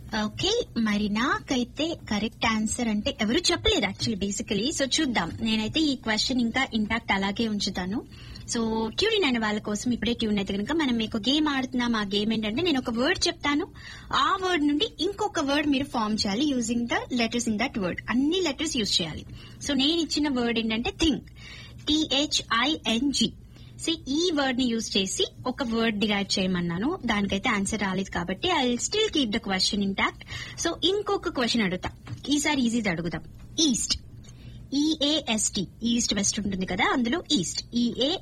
okay మరి నాకైతే correct answer అంటే ఎవరు చెప్పలేదు యాక్చువల్లీ బేసికలీ సో చూద్దాం నేనైతే ఈ క్వశ్చన్ ఇంకా ఇంటాక్ట్ అలాగే ఉంచుతాను సో ట్యూన్ అయిన వాళ్ళ కోసం ఇప్పుడే ట్యూన్ అయితే కనుక మనం మీకు గేమ్ ఆడుతున్నాం ఆ గేమ్ ఏంటంటే నేను ఒక వర్డ్ చెప్తాను ఆ వర్డ్ నుండి ఇంకొక వర్డ్ మీరు ఫామ్ చేయాలి using the letters in that word అన్ని లెటర్స్ యూజ్ చేయాలి సో నేను ఇచ్చిన వర్డ్ ఏంటంటే థింక్ టిహెచ్ఐఎన్జి సో ఈ వర్డ్ ని యూజ్ చేసి ఒక వర్డ్ డిరైవ్ చేయమన్నాను దానికైతే ఆన్సర్ రాలేదు కాబట్టి I still keep the question intact so ఇంకొక క్వశ్చన్ అడుగుతా ఈసారి ఈజీది అడుగుదాం ఈస్ట్ ఈఏఎస్టీ ఈస్ట్ వెస్ట్ ఉంటుంది కదా అందులో ఈస్ట్ ఈఏ